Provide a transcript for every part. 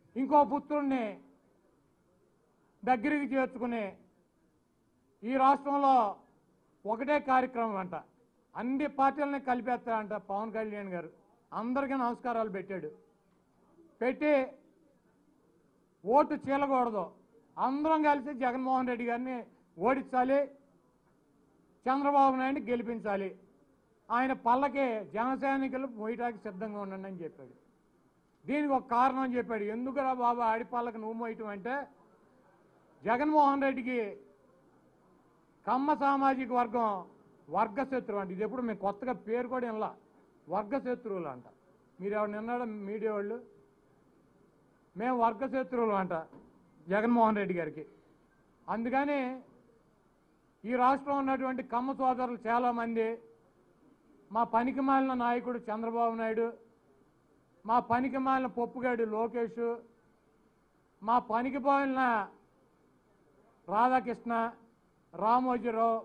ఇంకో పుత్రుణ్ణి దగ్గరికి చేర్చుకుని ఈ రాష్ట్రంలో ఒకటే కార్యక్రమం అంట అన్ని పార్టీలని కలిపేస్తారంట పవన్ కళ్యాణ్ గారు అందరికీ నమస్కారాలు పెట్టాడు పెట్టి ఓటు చీలకూడదు అందరం కలిసి జగన్మోహన్ రెడ్డి గారిని ఓడించాలి చంద్రబాబు నాయుడిని గెలిపించాలి ఆయన పల్లకి జనసైనికులు మోయటానికి సిద్ధంగా ఉండండి అని చెప్పాడు దీనికి ఒక కారణం చెప్పాడు ఎందుకురా బాబు ఆడి పల్లకి నువ్వు మోయటం అంటే జగన్మోహన్ రెడ్డికి కమ్మ సామాజిక వర్గం వర్గ శత్రువు అంట ఇది ఎప్పుడు మేము కొత్తగా పేరు కూడా వినలా వర్గ శత్రువులు అంట మీరు ఎవరు నిన్నాడు మీడియా వాళ్ళు మేము వర్గ శత్రువులు అంట జగన్మోహన్ రెడ్డి గారికి అందుకని ఈ రాష్ట్రంలో ఉన్నటువంటి కమ్మ సోదరులు చాలామంది మా పనికి మాలిన నాయకుడు చంద్రబాబు నాయుడు మా పనికి మాలిన పప్పుగాడు లోకేష్ మా పనికి పోయిన రాధాకృష్ణ రామోజీరావు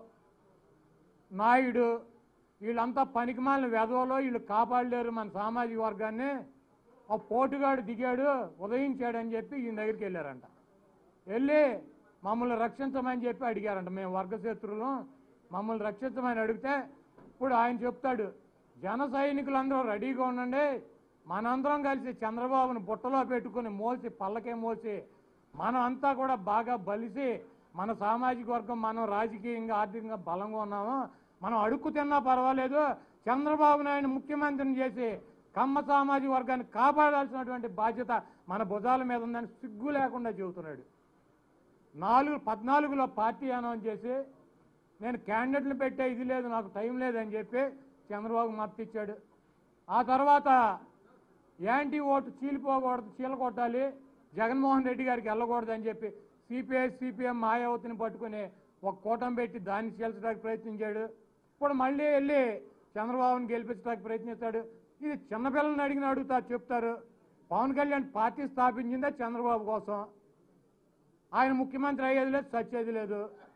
నాయుడు వీళ్ళంతా పనికిమాలిన వెధవలో వీళ్ళు కాపాడలేరు మన సామాజిక వర్గాన్ని ఆ పోటుగాడు దిగాడు ఉదయించాడని చెప్పి ఈయన దగ్గరికి వెళ్ళారంట వెళ్ళి మమ్మల్ని రక్షించమని చెప్పి అడిగారంట మేము వర్గశత్రులు మమ్మల్ని రక్షించమని అడిగితే ఇప్పుడు ఆయన చెప్తాడు జన సైనికులందరూ రెడీగా ఉండండి మనందరం కలిసి చంద్రబాబును బుట్టలో పెట్టుకుని మోసి పల్లకే మోసి మనం అంతా కూడా బాగా బలిసి మన సామాజిక వర్గం మనం రాజకీయంగా ఆర్థికంగా బలంగా ఉన్నాము మనం అడుక్కు తిన్నా పర్వాలేదు చంద్రబాబు నాయుడు ముఖ్యమంత్రిని చేసి కమ్మ సామాజిక వర్గాన్ని కాపాడాల్సినటువంటి బాధ్యత మన భుజాల మీద ఉందని సిగ్గు లేకుండా చెబుతున్నాడు నాలుగు పద్నాలుగులో పార్టీ అనౌన్స్ చేసి నేను క్యాండిడేట్లు పెట్టే ఇది లేదు నాకు టైం లేదని చెప్పి చంద్రబాబు మద్దతు ఇచ్చాడు ఆ తర్వాత యాంటీ ఓటు చీలిపోకూడదు చీలకొట్టాలి జగన్మోహన్ రెడ్డి గారికి వెళ్ళకూడదని చెప్పి సిపిఐ సిపిఎం మాయావతిని పట్టుకుని ఒక కూటమి పెట్టి దాన్ని చీల్చడానికి ప్రయత్నించాడు ఇప్పుడు మళ్ళీ వెళ్ళి చంద్రబాబుని గెలిపించడానికి ప్రయత్నిస్తాడు ఇది చిన్నపిల్లల్ని అడిగిన అడుగుతా చెప్తారు పవన్ కళ్యాణ్ పార్టీ స్థాపించిందే చంద్రబాబు కోసం ఆయన ముఖ్యమంత్రి అయ్యేది లేదు సచ్చేది లేదు